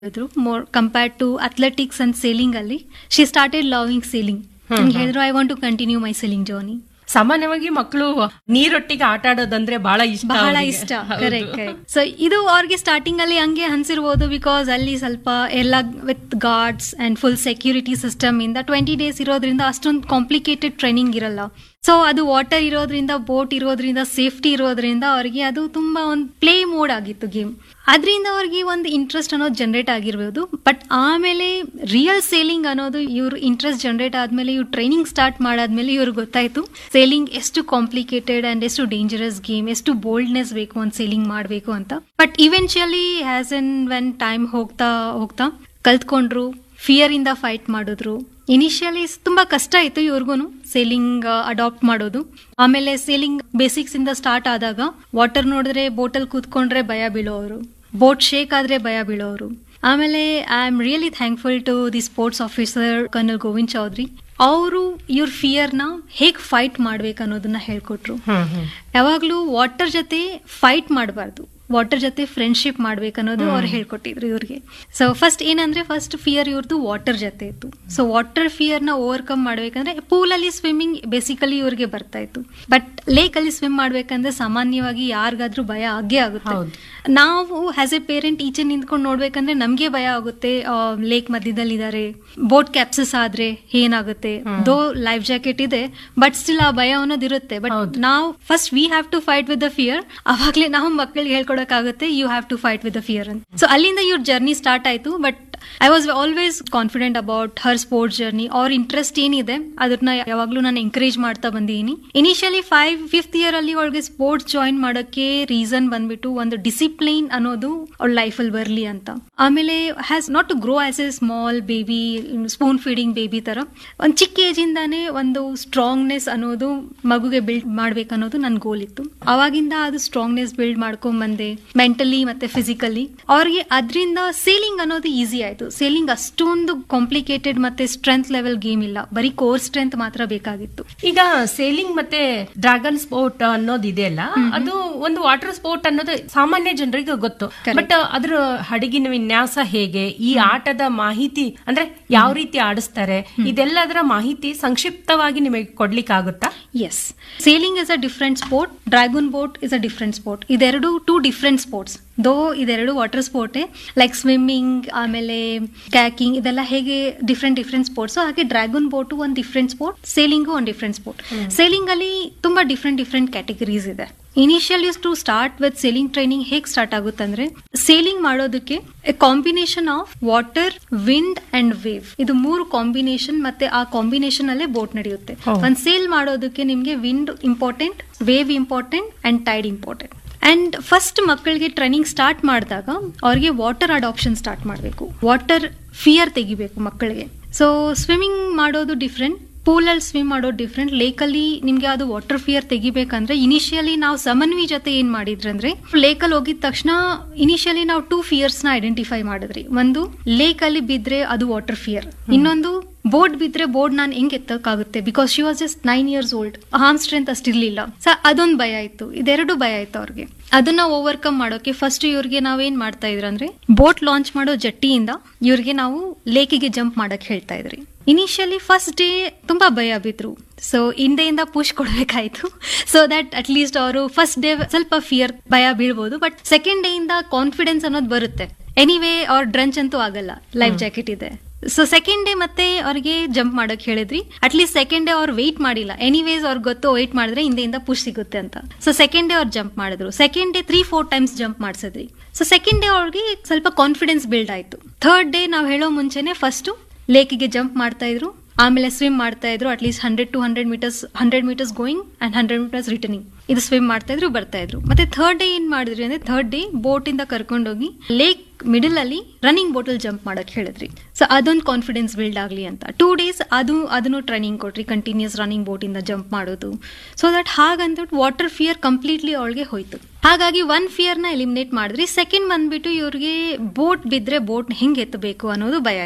ಹೇಳಿದ್ರು more compared to athletics and sailing ಅಲ್ಲಿ she started loving sailing ಹೇಳಿದ್ರು I want to continue my sailing journey ಸಾಮಾನ್ಯವಾಗಿ ಮಕ್ಕಳು ನೀರೊಟ್ಟಿಗೆ ಆಟ ಆಡೋದಂದ್ರೆ ಬಹಳ ಇಷ್ಟ ಬಹಳ ಅವ್ರಿಗೆ. ಇಷ್ಟ ಹೌದು. ಕರೆಕ್ಟ್ ಕರೆಕ್ಟ್ ಸೊ ಇದು ಅವ್ರಿಗೆ ಸ್ಟಾರ್ಟಿಂಗ್ ಅಲ್ಲಿ ಹಂಗೆ ಅನ್ಸಿರ್ಬೋದು ಬಿಕಾಸ್ ಅಲ್ಲಿ ಸ್ವಲ್ಪ ಎಲ್ಲ with guards and full security system ಇಂದ ಟ್ವೆಂಟಿ ಡೇಸ್ ಇರೋದ್ರಿಂದ ಅಷ್ಟೊಂದು ಕಾಂಪ್ಲಿಕೇಟೆಡ್ ಟ್ರೈನಿಂಗ್ ಇರಲ್ಲ ಸೊ ಅದು ವಾಟರ್ ಇರೋದ್ರಿಂದ ಬೋಟ್ ಇರೋದ್ರಿಂದ ಸೇಫ್ಟಿ ಇರೋದ್ರಿಂದ ಅವ್ರಿಗೆ ಅದು ತುಂಬಾ ಒಂದು ಪ್ಲೇ ಮೋಡ್ ಆಗಿತ್ತು ಗೇಮ್ ಅದರಿಂದ ಅವ್ರಿಗೆ ಒಂದು ಇಂಟ್ರೆಸ್ಟ್ ಅನ್ನೋದು ಜನರೇಟ್ ಆಗಿರ್ಬೋದು ಬಟ್ ಆಮೇಲೆ ರಿಯಲ್ ಸೇಲಿಂಗ್ ಅನ್ನೋದು ಇವ್ರ ಇಂಟ್ರೆಸ್ಟ್ ಜನರೇಟ್ ಆದ್ಮೇಲೆ ಇವ್ರು ಟ್ರೈನಿಂಗ್ ಸ್ಟಾರ್ಟ್ ಮಾಡಾದ್ಮೇಲೆ ಇವ್ರಿಗೆ ಗೊತ್ತಾಯ್ತು ಸೇಲಿಂಗ್ ಎಷ್ಟು ಕಾಂಪ್ಲಿಕೇಟೆಡ್ ಅಂಡ್ ಎಷ್ಟು ಡೇಂಜರಸ್ ಗೇಮ್ ಎಷ್ಟು ಬೋಲ್ಡ್ನೆಸ್ ಬೇಕು ಒಂದು ಸೇಲಿಂಗ್ ಮಾಡಬೇಕು ಅಂತ but eventually has N when time ಹೋಗ್ತಾ ಹೋಗ್ತಾ ಕಲ್ತ್ಕೊಂಡ್ರು ಫಿಯರ್ ಇಂದ ಫೈಟ್ ಮಾಡಿದ್ರು ಇನಿಷಿಯಲಿ ತುಂಬಾ ಕಷ್ಟ ಇತ್ತು ಇವ್ರಿಗೂ ಸೇಲಿಂಗ್ ಅಡಾಪ್ಟ್ ಮಾಡೋದು ಆಮೇಲೆ ಸೇಲಿಂಗ್ ಬೇಸಿಕ್ಸ್ ಇಂದ ಸ್ಟಾರ್ಟ್ ಆದಾಗ ವಾಟರ್ ನೋಡಿದ್ರೆ ಬೋಟಲ್ ಕೂತ್ಕೊಂಡ್ರೆ ಭಯ ಬೀಳೋರು ಬೋಟ್ ಶೇಕ್ ಆದ್ರೆ ಭಯ ಬೀಳೋರು ಆಮೇಲೆ I am really thankful to the sports officer kernel Govind Chaudhary ಅವರು ಇವ್ರ ಫಿಯರ್ನ ಹೇಗ್ ಫೈಟ್ ಮಾಡ್ಬೇಕು ಅನ್ನೋದನ್ನ ಹೇಳ್ಕೊಟ್ರು ಹ್ಮ್ ಹ್ಮ್ ಯಾವಾಗ್ಲೂ ವಾಟರ್ ಜೊತೆ ಫೈಟ್ ಮಾಡಬಾರ್ದು ವಾಟರ್ ಜೊತೆ ಫ್ರೆಂಡ್ಶಿಪ್ ಮಾಡ್ಬೇಕನ್ನೋದು ಅವ್ರು ಹೇಳ್ಕೊಟ್ಟಿದ್ರು ಇವ್ರಿಗೆ ಸೊ ಫಸ್ಟ್ ಏನಂದ್ರೆ ಫಸ್ಟ್ ಫಿಯರ್ ಇವ್ರದ್ದು ವಾಟರ್ ಜೊತೆ ಇತ್ತು ಸೊ ವಾಟರ್ ಫಿಯರ್ ನ ಓವರ್ಕಮ್ ಮಾಡ್ಬೇಕಂದ್ರೆ ಪೂಲ್ ಅಲ್ಲಿ ಸ್ವಿಮ್ಮಿಂಗ್ ಬೇಸಿಕಲಿ ಇವ್ರಿಗೆ ಬರ್ತಾ ಇತ್ತು ಬಟ್ ಲೇಕ್ ಅಲ್ಲಿ ಸ್ವಿಮ್ ಮಾಡ್ಬೇಕಂದ್ರೆ ಸಾಮಾನ್ಯವಾಗಿ ಯಾರಿಗಾದ್ರೂ ಭಯ ಆಗೇ ಆಗುತ್ತೆ ಹೌದು. ನಾವು ಆಸ್ ಎ ಪೇರೆಂಟ್ ಈಚೆ ನಿಂತ್ಕೊಂಡು ನೋಡ್ಬೇಕಂದ್ರೆ ನಮ್ಗೆ ಭಯ ಆಗುತ್ತೆ ಲೇಕ್ ಮಧ್ಯದಲ್ಲಿ ಇದಾರೆ ಬೋಟ್ ಕ್ಯಾಪ್ಸಸ್ ಆದ್ರೆ ಏನಾಗುತ್ತೆ ದೋ ಲೈಫ್ ಜಾಕೆಟ್ ಇದೆ ಬಟ್ ಸ್ಟಿಲ್ ಆ ಭಯ ಅನ್ನೋದು ಇರುತ್ತೆ ಬಟ್ ಹೌದು. ನಾವು first we have to fight with the fear ಅವಾಗ್ಲೇ ನಾವು ಮಕ್ಕಳಿಗೆ ಹೇಳ್ಕೊಡಕ್ಕಾಗುತ್ತೆ you have to fight with the fear ಅಂತ ಸೊ ಅಲ್ಲಿಂದ ಇವ್ರ ಜರ್ನಿ ಸ್ಟಾರ್ಟ್ ಆಯ್ತು but I was always confident about her sports journey ಅವ್ರ ಇಂಟ್ರೆಸ್ಟ್ ಏನಿದೆ ಅದನ್ನ ಯಾವಾಗ್ಲೂ ನಾನು ಎಂಕರೇಜ್ ಮಾಡ್ತಾ ಬಂದಿದ್ದೀನಿ ಇನಿಷಿಯಲಿ ಫೈವ್ ಫಿಫ್ತ್ ಇಯರ್ ಅಲ್ಲಿ ಅವಳಿಗೆ ಸ್ಪೋರ್ಟ್ಸ್ ಜಾಯಿನ್ ಮಾಡೋಕ್ಕೆ ರೀಸನ್ ಬಂದ್ಬಿಟ್ಟು ಒಂದು ಡಿಸಿಪ್ಲೈನ್ ಅನ್ನೋದು ಅವಳ ಲೈಫಲ್ಲಿ ಬರಲಿ ಅಂತ ಆಮೇಲೆ has not to grow as a small baby spoon feeding baby ತರ ಒಂದು ಚಿಕ್ಕ ಏಜ್ ಇಂದಾನೇ ಒಂದು ಸ್ಟ್ರಾಂಗ್ನೆಸ್ ಅನ್ನೋದು ಮಗುಗೆ ಬಿಲ್ಡ್ ಮಾಡ್ಬೇಕನ್ನೋದು ನನ್ನ ಗೋಲ್ ಇತ್ತು ಅವಾಗಿಂದ ಅದು ಸ್ಟ್ರಾಂಗ್ನೆಸ್ ಬಿಲ್ಡ್ ಮಾಡ್ಕೊಂಡ್ ಬಂದೆ ಮೆಂಟಲಿ ಮತ್ತೆ ಫಿಸಿಕಲಿ ಅವ್ರಿಗೆ ಅದರಿಂದ ಸೇಲಿಂಗ್ ಅನ್ನೋದು ಈಸಿ ಆಯ್ತು ಸೇಲಿಂಗ್ ಅಷ್ಟೊಂದು ಕಾಂಪ್ಲಿಕೇಟೆಡ್ ಮತ್ತೆ ಸ್ಟ್ರೆಂತ್ ಲೆವೆಲ್ ಗೇಮ್ ಇಲ್ಲ ಬರೀ ಕೋರ್ ಸ್ಟ್ರೆಂತ್ ಮಾತ್ರ ಬೇಕಾಗಿತ್ತು ಈಗ ಸೇಲಿಂಗ್ ಮತ್ತೆ ಡ್ರ್ಯಾಗನ್ ಸ್ಪೋರ್ಟ್ ಅನ್ನೋದು ಇದೆಯಲ್ಲ ಅದು ಒಂದು ವಾಟರ್ ಸ್ಪೋರ್ಟ್ ಅನ್ನೋದು ಸಾಮಾನ್ಯ ಜನರಿಗೆ ಗೊತ್ತು Correct. ಬಟ್ ಅದ್ರ ಹಡಗಿನ ವಿನ್ಯಾಸ ಹೇಗೆ ಈ ಆಟದ ಮಾಹಿತಿ ಅಂದ್ರೆ ಯಾವ ರೀತಿ ಆಡಿಸ್ತಾರೆ ಇದೆಲ್ಲದರ ಮಾಹಿತಿ ಸಂಕ್ಷಿಪ್ತವಾಗಿ ನಿಮಗೆ ಕೊಡ್ಲಿಕ್ಕಾಗುತ್ತಾ yes sailing is a different sport dragon boat is a different sport ಇದೆರಡು ಟೂ ಡಿಫ್ರೆಂಟ್ ಸ್ಪೋರ್ಟ್ಸ್ ದೋ ಇದೆರಡು ವಾಟರ್ ಸ್ಪೋರ್ಟೇ ಲೈಕ್ ಸ್ವಿಮ್ಮಿಂಗ್ ಆಮೇಲೆ ಕ್ಯಾಕಿಂಗ್ ಇದೆಲ್ಲ ಹೇಗೆ ಡಿಫ್ರೆಂಟ್ ಡಿಫ್ರೆಂಟ್ ಸ್ಪೋರ್ಟ್ಸ್ ಹಾಗೆ ಡ್ರ್ಯಾಗನ್ ಬೋಟು ಒಂದು ಡಿಫ್ರೆಂಟ್ ಸ್ಪೋರ್ಟ್ ಸೇಲಿಂಗು ಒಂದು ಡಿಫ್ರೆಂಟ್ ಸ್ಪೋರ್ಟ್ ಸೇಲಿಂಗ್ ಅಲ್ಲಿ ತುಂಬಾ ಡಿಫ್ರೆಂಟ್ ಡಿಫ್ರೆಂಟ್ ಕ್ಯಾಟಗರೀಸ್ ಇದೆ initial is to start with sailing training ಹೇಗೆ ಸ್ಟಾರ್ಟ್ ಆಗುತ್ತಂದ್ರೆ ಸೇಲಿಂಗ್ ಮಾಡೋದಕ್ಕೆ a combination of water wind and wave ಇದು ಮೂರು ಕಾಂಬಿನೇಷನ್ ಮತ್ತೆ ಆ ಕಾಂಬಿನೇಷನ್ ಅಲ್ಲೇ ಬೋಟ್ ನಡೆಯುತ್ತೆ ಹೌದು. ಒಂದ್ ಸೇಲ್ ಮಾಡೋದಕ್ಕೆ ನಿಮ್ಗೆ wind important wave important and tide important and first ಮಕ್ಕಳಿಗೆ ಟ್ರೈನಿಂಗ್ ಸ್ಟಾರ್ಟ್ ಮಾಡಿದಾಗ ಅವ್ರಿಗೆ ವಾಟರ್ ಅಡಾಪ್ಷನ್ ಸ್ಟಾರ್ಟ್ ಮಾಡಬೇಕು ವಾಟರ್ ಫಿಯರ್ ತೆಗಿಬೇಕು ಮಕ್ಕಳಿಗೆ ಸೊ ಸ್ವಿಮ್ಮಿಂಗ್ ಮಾಡೋದು ಡಿಫ್ರೆಂಟ್ ಪೂಲಲ್ಲಿ ಸ್ವಿಮ್ ಮಾಡೋದು ಡಿಫ್ರೆಂಟ್ ಲೇಕಲ್ಲಿ ನಿಮ್ಗೆ ಅದು ವಾಟರ್ ಫಿಯರ್ ತೆಗಿಬೇಕಂದ್ರೆ ಇನಿಷಿಯಲಿ ನಾವು ಸಮನ್ವಿ ಜೊತೆ ಏನ್ ಮಾಡಿದ್ರಂದ್ರೆ ಲೇಕಲ್ಲಿ ಹೋಗಿದ ತಕ್ಷಣ ಇನಿಷಿಯಲಿ ನಾವು ಟೂ ಫಿಯರ್ಸ್ ನ ಐಡೆಂಟಿಫೈ ಮಾಡಿದ್ರಿ ಒಂದು ಲೇಕ್ ಅಲ್ಲಿ ಬಿದ್ರೆ ಅದು ವಾಟರ್ ಫಿಯರ್ ಇನ್ನೊಂದು ಬೋರ್ಡ್ ಬಿದ್ರೆ ಬೋರ್ಡ್ ನಾನು ಹೆಂಗ್ ಎತ್ತಕ್ಕಾಗುತ್ತೆ because she was just nine years old arm strength ಅಷ್ಟಿರ್ಲಿಲ್ಲ ಸೊ ಅದೊಂದು ಭಯ ಇತ್ತು ಇದೆರಡು ಭಯ ಇತ್ತು ಅವ್ರಿಗೆ ಅದನ್ನ ಓವರ್ಕಮ್ ಮಾಡೋಕೆ ಫಸ್ಟ್ ಇವ್ರಿಗೆ ನಾವೇನ್ ಮಾಡ್ತಾ ಇದ್ರ ಅಂದ್ರೆ ಬೋಟ್ ಲಾಂಚ್ ಮಾಡೋ ಜಟ್ಟಿಯಿಂದ ಇವ್ರಿಗೆ ನಾವು ಲೇಕಿಗೆ ಜಂಪ್ ಮಾಡಕ್ ಹೇಳ್ತಾ ಇದ್ರಿ ಇನಿಷಿಯಲಿ ಫಸ್ಟ್ ಡೇ ತುಂಬಾ ಭಯ ಬಿದ್ರು ಸೊ ಹಿಂದೆಯಿಂದ ಪುಷ್ ಕೊಡ್ಬೇಕಾಯ್ತು ಸೊ ದಟ್ ಅಟ್ ಲೀಸ್ಟ್ ಅವರು ಫಸ್ಟ್ ಡೇ ಸ್ವಲ್ಪ ಫಿಯರ್ ಭಯ ಬೀಳ್ಬೋದು ಬಟ್ ಸೆಕೆಂಡ್ ಡೇ ಇಂದ ಕಾನ್ಫಿಡೆನ್ಸ್ ಅನ್ನೋದು ಬರುತ್ತೆ ಎನಿವೇ ಅವ್ರ ಡ್ರಂಚ್ ಅಂತೂ ಆಗಲ್ಲ ಲೈಫ್ ಜಾಕೆಟ್ ಇದೆ ಸೊ ಸೆಕೆಂಡ್ ಡೇ ಮತ್ತೆ ಅವ್ರಿಗೆ ಜಂಪ್ ಮಾಡಕ್ ಹೇಳಿದ್ರಿ ಅಟ್ಲೀಸ್ಟ್ ಸೆಕೆಂಡ್ ಡೇ ಅವ್ರು ವೆಯ್ಟ್ ಮಾಡಿಲ್ಲ ಎನಿವೇಸ್ ಅವ್ರಿಗೆ ಗೊತ್ತು ವೆಯ್ಟ್ ಮಾಡಿದ್ರೆ ಹಿಂದೆಯಿಂದ ಪುಷ್ ಸಿಗುತ್ತೆ ಅಂತ ಸೊ ಸೆಕೆಂಡ್ ಡೇ ಅವ್ರು ಜಂಪ್ ಮಾಡಿದ್ರು second day three four times jump ಮಾಡಿಸಿದ್ರಿ so second day ಅವ್ರಿಗೆ ಸ್ವಲ್ಪ ಕಾನ್ಫಿಡೆನ್ಸ್ ಬಿಲ್ಡ್ ಆಯ್ತು ಥರ್ಡ್ ಡೇ ನಾವು ಹೇಳೋ ಮುಂಚೆನೆ ಫಸ್ಟ್ ಲೇಕಿಗೆ ಜಂಪ್ ಮಾಡ್ತಾ ಇದ್ರು ಆಮೇಲೆ ಸ್ವಿಮ್ ಮಾಡ್ತಾ ಇದ್ರು at least hundred to hundred metres hundred metres going and hundred metres returning ಇದು ಸ್ವಿಮ್ ಮಾಡ್ತಾ ಇದ್ರು ಬರ್ತಾ ಇದ್ರು ಮತ್ತೆ ಥರ್ಡ್ ಡೇ ಏನ್ ಮಾಡಿದ್ರಿ ಅಂದ್ರೆ ಥರ್ಡ್ ಡೇ ಬೋಟ್ ಇಂದ ಕರ್ಕೊಂಡೋಗಿ ಲೇಕ್ ಮಿಡಲ್ ಅಲ್ಲಿ ರನ್ನಿಂಗ್ ಬೋಟಲ್ ಜಂಪ್ ಮಾಡಕ್ ಹೇಳಿದ್ರಿ ಸೊ ಅದೊಂದು ಕಾನ್ಫಿಡೆನ್ಸ್ ಬಿಲ್ಡ್ ಆಗ್ಲಿ ಅಂತ ಟೂ ಡೇಸ್ ಅದು ಅದನ್ನು ಟ್ರೈನಿಂಗ್ ಕೊಟ್ರಿ ಕಂಟಿನ್ಯೂಸ್ ರನ್ನಿಂಗ್ ಬೋಟ್ ಇಂದ ಜಂಪ್ ಮಾಡೋದು ಸೊ ದಟ್ ಹಾಗಂದ್ಬಿಟ್ಟು ವಾಟರ್ ಫಿಯರ್ ಕಂಪ್ಲೀಟ್ಲಿ ಅವಳಿಗೆ ಹೋಯ್ತು ಹಾಗಾಗಿ ಒನ್ ಫಿಯರ್ ನ ಎಲಿಮಿನೇಟ್ ಮಾಡಿದ್ರಿ ಸೆಕೆಂಡ್ ಬಂದ್ಬಿಟ್ಟು ಇವ್ರಿಗೆ ಬೋಟ್ ಬಿದ್ರೆ ಬೋಟ್ ಹೆಂಗ್ ಎತ್ತಬೇಕು ಅನ್ನೋದು ಭಯ ಆಯ್ತು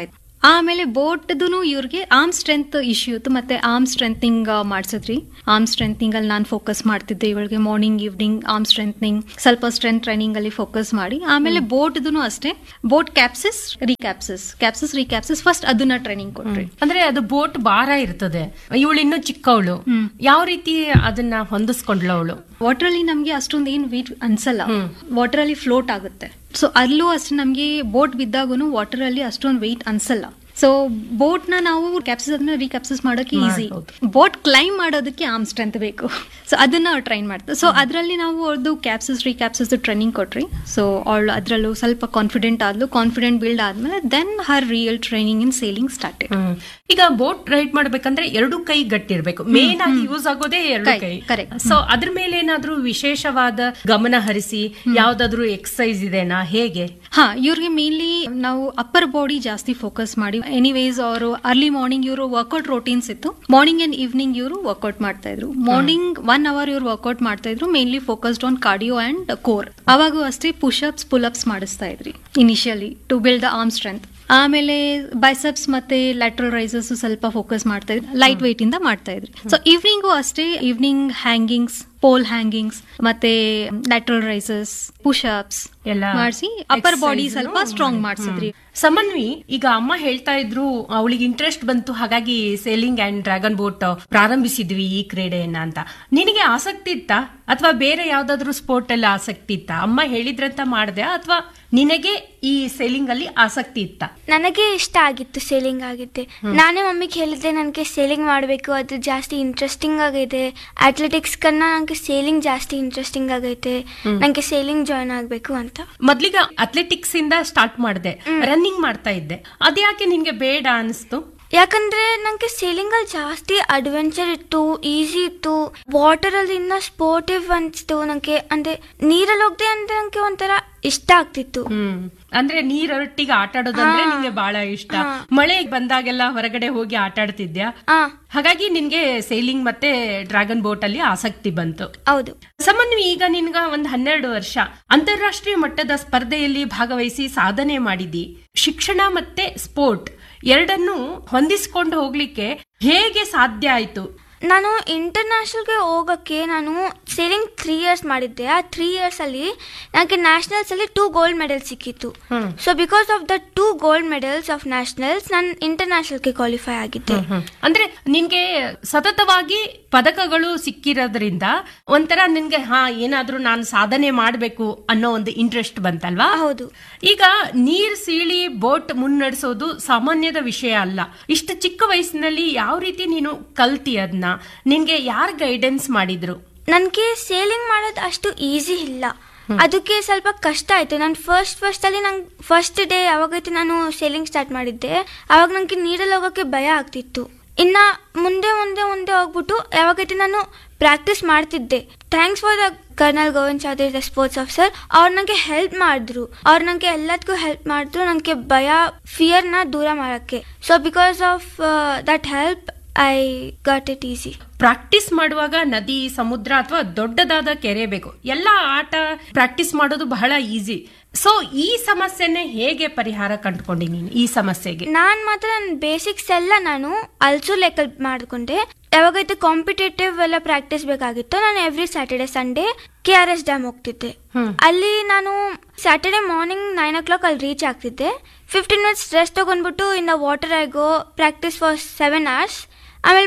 ಆಮೇಲೆ ಬೋಟ್ದು ಇವ್ರಿಗೆ ಆರ್ಮ್ ಸ್ಟ್ರೆಂತ್ ಇಶ್ಯೂ ಇತ್ತು ಮತ್ತೆ ಆರ್ಮ್ ಸ್ಟ್ರೆಂಥಿಂಗ್ ಮಾಡಿಸಿದ್ರಿ ಆರ್ಮ್ ಸ್ಟ್ರೆಂಥಿಂಗ್ ಅಲ್ಲಿ ನಾನು ಫೋಕಸ್ ಮಾಡ್ತಿದ್ದೆ ಇವಳಿಗೆ ಮಾರ್ನಿಂಗ್ ಈವ್ನಿಂಗ್ ಆರ್ಮ್ ಸ್ಟ್ರೆಂಥನಿಂಗ್ ಸ್ವಲ್ಪ ಸ್ಟ್ರೆಂತ್ ಟ್ರೈನಿಂಗ್ ಅಲ್ಲಿ ಫೋಕಸ್ ಮಾಡಿ ಆಮೇಲೆ ಬೋಟ್ದು ಅಷ್ಟೇ boat capsize recapsize capsize recapsize first ಅದನ್ನ ಟ್ರೈನಿಂಗ್ ಕೊಟ್ರಿ ಅಂದ್ರೆ ಅದು ಬೋಟ್ ಭಾರ ಇರ್ತದೆ ಇವಳು ಇನ್ನೂ ಚಿಕ್ಕವಳು ಯಾವ ರೀತಿ ಅದನ್ನ ಹೊಂದಿಸ್ಕೊಂಡ್ಲು ಅವಳು ವಾಟರ್ ಅಲ್ಲಿ ನಮ್ಗೆ ಅಷ್ಟೊಂದು ಏನ್ ವೇಟ್ ಅನ್ಸಲ್ಲ ವಾಟರ್ ಅಲ್ಲಿ ಫ್ಲೋಟ್ ಆಗುತ್ತೆ ಸೊ ಅಲ್ಲೂ ಅಷ್ಟೇ ನಮ್ಗೆ ಬೋಟ್ ಬಿದ್ದಾಗೂ ವಾಟರ್ ಅಲ್ಲಿ ಅಷ್ಟೊಂದು ವೆಯ್ಟ್ ಅನ್ಸಲ್ಲ ಸೊ ಬೋಟ್ ನ ನಾವು ಕ್ಯಾಪ್ಸಿಸ್ ಅದನ್ನ ರೀಕ್ಯಾಪ್ಸಿಸ್ ಮಾಡೋಕೆ ಈಸಿ ಮಾಡ್ಬೋದು. ಬೋಟ್ ಕ್ಲೈಮ್ ಮಾಡೋದಕ್ಕೆ ಆರ್ಮ್ ಸ್ಟ್ರೆಂತ್ ಬೇಕು ಸೊ ಅದನ್ನ ಟ್ರೈನ್ ಮಾಡ್ತಾರೆ ಸೊ ಅದರಲ್ಲಿ ನಾವು ಅವ್ರದ್ದು ಕ್ಯಾಪ್ಸಿಸ್ ರೀಕ್ಯಾಪ್ಸಿಸ್ ಟ್ರೈನಿಂಗ್ ಕೊಟ್ರಿ ಸೊ ಅವಳು ಅದರಲ್ಲೂ ಸ್ವಲ್ಪ ಕಾನ್ಫಿಡೆಂಟ್ ಆದ್ಲು ಕಾನ್ಫಿಡೆಂಟ್ ಬಿಲ್ಡ್ ಆದ್ಮೇಲೆ then her real training in sailing started hmm. ಈಗ ಬೋಟ್ ರೈಡ್ ಮಾಡ್ಬೇಕಂದ್ರೆ ಎರಡು ಕೈ ಗಟ್ಟಿರ್ಬೇಕು ಮೇನ್ ಆಗಿ ಯೂಸ್ ಆಗೋದೇ ಎರಡು ಕೈ, ಕೈ correct. ಸೊ ಅದ್ರ ಮೇಲೆ ಏನಾದ್ರೂ ವಿಶೇಷವಾದ ಗಮನ ಹರಿಸಿ ಯಾವ್ದಾದ್ರು ಎಕ್ಸಸೈಸ್ ಇದೆನಾ ಹೇಗೆ ಹಾ ಇವ್ರಿಗೆ ಮೇನ್ಲಿ ನಾವು ಅಪ್ಪರ್ ಬಾಡಿ ಜಾಸ್ತಿ ಫೋಕಸ್ ಮಾಡಿ ಎನಿವೇಸ್ ಅವರು ಅರ್ಲಿ ಮಾರ್ನಿಂಗ್ ಇವರು ವರ್ಕೌಟ್ ರೋಟೀನ್ಸ್ ಇತ್ತು ಮಾರ್ನಿಂಗ್ ಅಂಡ್ ಈವ್ನಿಂಗ್ ಇವರು ವರ್ಕೌಟ್ ಮಾಡ್ತಾ ಇದ್ರು ಮಾರ್ನಿಂಗ್ ಒನ್ ಅವರ್ ಇವ್ರು ವರ್ಕೌಟ್ ಮಾಡ್ತಾ ಇದ್ರು mainly focused on cardio and core ಅವಾಗೂ ಅಷ್ಟೇ ಪುಷಪ್ಸ್ ಪುಲ್ಅಪ್ಸ್ ಮಾಡಿಸ್ತಾ ಇದ್ರಿ initially to build the arm strength ಆಮೇಲೆ ಬೈಸೆಪ್ಸ್ ಮತ್ತೆ ಲ್ಯಾಟ್ರಲ್ ರೈಸಸ್ ಸ್ವಲ್ಪ ಫೋಕಸ್ ಮಾಡ್ತಾ ಇದ್ರು ಲೈಟ್ weight ಇಂದ ಮಾಡ್ತಾ ಇದ್ರಿ ಸೊ ಈವ್ನಿಂಗು ಅಷ್ಟೇ ಈವ್ನಿಂಗ್ ಹ್ಯಾಂಗಿಂಗ್ಸ್ ಪೋಲ್ ಹ್ಯಾಂಗಿಂಗ್ಸ್ ಮತ್ತೆ ಲ್ಯಾಟ್ರಲ್ ರೈಸಸ್ ಪುಷಪ್ಸ್ ಎಲ್ಲ ಮಾಡಿಸಿ ಅಪ್ಪರ್ ಬಾಡಿ exercise ಸ್ವಲ್ಪ ಸ್ಟ್ರಾಂಗ್ ಮಾಡಿಸಿದ್ರಿ ಸಮನ್ವಿ ಈಗ ಅಮ್ಮ ಹೇಳ್ತಾ ಇದ್ರು ಅವಳಿಗೆ ಇಂಟ್ರೆಸ್ಟ್ ಬಂತು ಹಾಗಾಗಿ ಸೇಲಿಂಗ್ ಅಂಡ್ ಡ್ರ್ಯಾಗನ್ ಬೋಟ್ ಪ್ರಾರಂಭಿಸಿದ್ವಿ ಈ ಕ್ರೀಡೆಯನ್ನ ಅಂತ ನಿನಗೆ ಆಸಕ್ತಿ ಇತ್ತಾ ಅಥವಾ ಬೇರೆ ಯಾವ್ದಾದ್ರು ಸ್ಪೋರ್ಟ್ ಅಲ್ಲಿ ಆಸಕ್ತಿ ಇತ್ತಾ ಅಮ್ಮ ಹೇಳಿದ್ರಂತ ಮಾಡ್ದೆ ಅಥವಾ ನಿನಗೆ ಈ ಸೇಲಿಂಗ್ ಅಲ್ಲಿ ಆಸಕ್ತಿ ಇತ್ತಾ ನನಗೆ ಇಷ್ಟ ಆಗಿತ್ತು ಸೇಲಿಂಗ್ ಆಗಿದ್ದೆ ನಾನೇ ಮಮ್ಮಿಗೆ ಹೇಳಿದ್ದೆ ನನಗೆ ಸೇಲಿಂಗ್ ಮಾಡಬೇಕು ಅದು ಜಾಸ್ತಿ ಇಂಟ್ರೆಸ್ಟಿಂಗ್ ಆಗೈತೆ ಅಥ್ಲೆಟಿಕ್ಸ್ ಕನ್ನ ನನಗೆ ಸೇಲಿಂಗ್ ಜಾಸ್ತಿ ಇಂಟ್ರೆಸ್ಟಿಂಗ್ ಆಗೈತೆ ನನಗೆ ಸೇಲಿಂಗ್ ಜಾಯ್ನ್ ಆಗಬೇಕು ಅಂತ ಮೊದ್ಲಿಗ ಅಥ್ಲೆಟಿಕ್ಸ್ ಇಂದ ಸ್ಟಾರ್ಟ್ ಮಾಡಿದೆ ರನ್ನಿಂಗ್ ಮಾಡ್ತಾ ಇದ್ದೆ ಅದ್ಯಾಕೆ ನಿನ್ಗೆ ಬೇಡ ಅನಿಸ್ತು ಯಾಕಂದ್ರೆ ನಂಗೆ ಸೇಲಿಂಗ್ ಅಲ್ಲಿ ಜಾಸ್ತಿ ಅಡ್ವೆಂಚರ್ ಇತ್ತು ಈಸಿ ಇತ್ತು ವಾಟರ್ ಅಲ್ಲಿ ಇನ್ನ ಸ್ಪೋರ್ಟಿವ್ ಅನ್ಸ್ತು ನಂಗೆ ಅಂದ್ರೆ ನೀರಲ್ಲಿ ಹೋಗ್ದೆ ಅಂದ್ರೆ ನಂಗೆ ಒಂಥರ ಇಷ್ಟ ಆಗ್ತಿತ್ತು ಹ್ಮ್ ಅಂದ್ರೆ ನೀರೊಟ್ಟಿಗೆ ಆಟ ಆಡೋದಂದ್ರೆ ನಿಂಗೆ ಬಹಳ ಇಷ್ಟ ಮಳೆ ಬಂದಾಗೆಲ್ಲ ಹೊರಗಡೆ ಹೋಗಿ ಆಟ ಆಡ್ತಿದ್ಯಾ ಆ ಹಾಗಾಗಿ ನಿನ್ಗೆ ಸೇಲಿಂಗ್ ಮತ್ತೆ ಡ್ರ್ಯಾಗನ್ ಬೋಟ್ ಅಲ್ಲಿ ಆಸಕ್ತಿ ಬಂತು ಹೌದು ಸಮನ್ವಿ ಈಗ ನಿನ್ಗ ಒಂದ್ ಹನ್ನೆರಡು ವರ್ಷ ಅಂತಾರಾಷ್ಟ್ರೀಯ ಮಟ್ಟದ ಸ್ಪರ್ಧೆಯಲ್ಲಿ ಭಾಗವಹಿಸಿ ಸಾಧನೆ ಮಾಡಿದಿ ಶಿಕ್ಷಣ ಮತ್ತೆ ಸ್ಪೋರ್ಟ್ ಎರಡನ್ನು ಹೊಂದಿಸ್ಕೊಂಡು ಹೋಗ್ಲಿಕ್ಕೆ ಹೇಗೆ ಸಾಧ್ಯ ಆಯ್ತು ನಾನು ಇಂಟರ್ನ್ಯಾಷನಲ್ಗೆ ಹೋಗೋಕ್ಕೆ ನಾನು ಸೇಲಿಂಗ್ ತ್ರೀ ಇಯರ್ಸ್ ಮಾಡಿದ್ದೆ ಆ ತ್ರೀ ಇಯರ್ಸ್ ಅಲ್ಲಿ ನನಗೆ ನ್ಯಾಷನಲ್ಸ್ ಅಲ್ಲಿ ಟೂ ಗೋಲ್ಡ್ ಮೆಡಲ್ ಸಿಕ್ಕಿತ್ತು ಹ್ಮ್. So because of the two gold medals of nationals ನಾನು ಇಂಟರ್ನ್ಯಾಷನಲ್ಗೆ ಕ್ವಾಲಿಫೈ ಆಗಿದ್ದೆ ಅಂದ್ರೆ ನಿನ್ಗೆ ಸತತವಾಗಿ ಪದಕಗಳು ಸಿಕ್ಕಿರೋದ್ರಿಂದ ಒಂಥರ ನಿನ್ಗೆ ಹಾ ಏನಾದ್ರೂ ನಾನು ಸಾಧನೆ ಮಾಡ್ಬೇಕು ಅನ್ನೋ ಒಂದು ಇಂಟ್ರೆಸ್ಟ್ ಬಂತಲ್ವಾ ಹೌದು ಈಗ ನೀರ್ ಸೀಳಿ ಬೋಟ್ ಮುನ್ನಡೆಸೋದು ಸಾಮಾನ್ಯದ ವಿಷಯ ಅಲ್ಲ ಇಷ್ಟು ಚಿಕ್ಕ ವಯಸ್ಸಿನಲ್ಲಿ ಯಾವ ರೀತಿ ನೀನು ಕಲ್ತಿ ಅದನ್ನ ನಿನ್ಗೆ ಯಾರು ಗೈಡೆನ್ಸ್ ಮಾಡಿದ್ರು ನನಗೆ ಸೇಲಿಂಗ್ ಮಾಡೋದು ಅಷ್ಟು ಈಸಿ ಇಲ್ಲ ಅದಕ್ಕೆ ಸ್ವಲ್ಪ ಕಷ್ಟ ಆಯ್ತು ನಾನು ಫಸ್ಟ್ ಫಸ್ಟ್ ಅಲ್ಲಿ ನಂಗೆ ಫಸ್ಟ್ ಡೇ ಯಾವಾಗೈತೆ ನಾನು ಸೇಲಿಂಗ್ ಸ್ಟಾರ್ಟ್ ಮಾಡಿದ್ದೆ ಅವಾಗ ನನಗೆ ನೀರಲ್ಲಿ ಹೋಗೋಕ್ಕೆ ಭಯ ಆಗ್ತಿತ್ತು ಇನ್ನ ಮುಂದೆ ಮುಂದೆ ಮುಂದೆ ಹೋಗ್ಬಿಟ್ಟು ಯಾವಾಗೈತೆ ನಾನು ಪ್ರಾಕ್ಟೀಸ್ ಮಾಡ್ತಿದ್ದೆ thanks for the colonel Govind Chaudhary the sports officer ಅವ್ರು ನನಗೆ ಹೆಲ್ಪ್ ಮಾಡಿದ್ರು ಅವ್ರು ನನಗೆ ಎಲ್ಲದಕ್ಕೂ ಹೆಲ್ಪ್ ಮಾಡಿದ್ರು ನನಗೆ ಭಯ ಫಿಯರ್ನ ದೂರ ಮಾಡೋಕ್ಕೆ so because of that help I got it easy practice ಮಾಡುವಾಗ ನದಿ ಸಮುದ್ರ ಅಥವಾ ದೊಡ್ಡದಾದ ಕೆರೆ ಬೇಕು ಎಲ್ಲ ಆಟ ಪ್ರಾಕ್ಟೀಸ್ ಮಾಡೋದು ಬಹಳ ಈಸಿ ಸೊ ಈ ಸಮಸ್ಯೆನೆ ಹೇಗೆ ಪರಿಹಾರ ಕಂಡುಕೊಂಡಿ ನೀನು ಈ ಸಮಸ್ಯೆಗೆ ನಾನ್ ಮಾತ್ರ ನನ್ನ ಬೇಸಿಕ್ಸ್ ಎಲ್ಲ ನಾನು ಅಲ್ಸು ಲೆಕ್ಕ ಮಾಡ್ಕೊಂಡೆ ಯಾವಾಗೈತೆ ಕಾಂಪಿಟೇಟಿವ್ ಎಲ್ಲ ಪ್ರಾಕ್ಟೀಸ್ ಬೇಕಾಗಿತ್ತು ನಾನು every Saturday Sunday K R S dam ಹೋಗ್ತಿದ್ದೆ ಹ್ಮ್. ಅಲ್ಲಿ ನಾನು Saturday morning nine o'clock ಅಲ್ಲಿ ರೀಚ್ ಆಗ್ತಿದ್ದೆ ಫಿಫ್ಟೀನ್ ಮಿನಿಟ್ಸ್ ರೆಸ್ಟ್ ತಗೊಂಡ್ಬಿಟ್ಟು in the water I go practice for seven hours